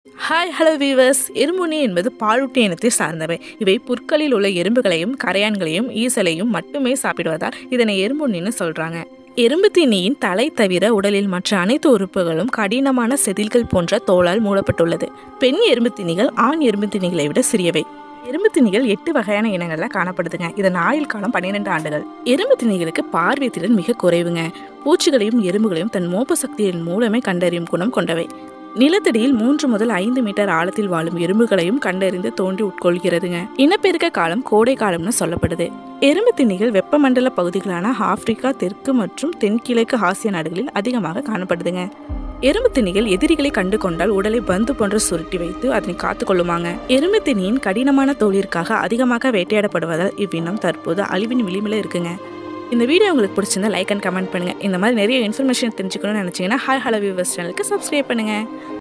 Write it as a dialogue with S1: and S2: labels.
S1: hi hello viewers எறும்புண்ணி என்பது பாலூட்டி இனத்தை சார்ந்தவை இவை புற்களில் உள்ள எறும்புகளையும் கரையான்களையும் ஈசலையும் மட்டுமே சாப்பிடுவதால் இதனை எறும்புண்ணின்னு சொல்றாங்க எறும்பு தீனியின் தலை தவிர உடலில் மற்ற அனைத்து உறுப்புகளும் கடினமான செதில்கள் போன்ற தோலால் மூடப்பட்டுள்ளது பெண் எறும்பு தீனிகள் ஆண் எறும்பு தீனிகளை விட சிறியவை எறும்பு திணிகள் எட்டு வகையான இனங்களில் காணப்படுதுங்க இதன் ஆயுள் காலம் பன்னிரெண்டு ஆண்டுகள் எறும்பு திணிகளுக்கு பார்வை திறன் மிக குறைவுங்க பூச்சிகளையும் எறும்புகளையும் தன் மோப்ப சக்தியின் மூலமே கண்டறியும் குணம் கொண்டவை நிலத்தடியில் மூன்று முதல் ஐந்து மீட்டர் ஆழத்தில் வாழும் எறும்புகளையும் கண்டறிந்து தோண்டி உட்கொள்கிறதுங்க இனப்பெருக்க காலம் கோடை காலம்னு சொல்லப்படுது எறும்பு திணிகள் வெப்பமண்டல பகுதிகளான ஆப்பிரிக்கா தெற்கு மற்றும் தென்கிழக்கு ஆசிய நாடுகளில் அதிகமாக காணப்படுதுங்க எறும்பு திணிகள் எதிரிகளை கண்டு கொண்டால் உடலை பந்து போன்று சுருட்டி வைத்து அதனை காத்துக்கொள்ளுமாங்க எறும்பு திணியின் கடினமான தோலிற்காக அதிகமாக வேட்டையாடப்படுவதால் இவ்வினம் தற்போது அழிவின் விளிம்பில் இருக்குங்க இந்த வீடியோ உங்களுக்கு பிடிச்சிருந்தா லைக் அண்ட் கமெண்ட் பண்ணுங்க இந்த மாதிரி நிறைய இன்ஃபர்மேஷன் தெரிஞ்சுக்கணும்னு நினச்சிங்கன்னா ஹாய் ஹலோ வியூவர்ஸ் சேனலுக்கு சப்ஸ்கிரைப் பண்ணுங்க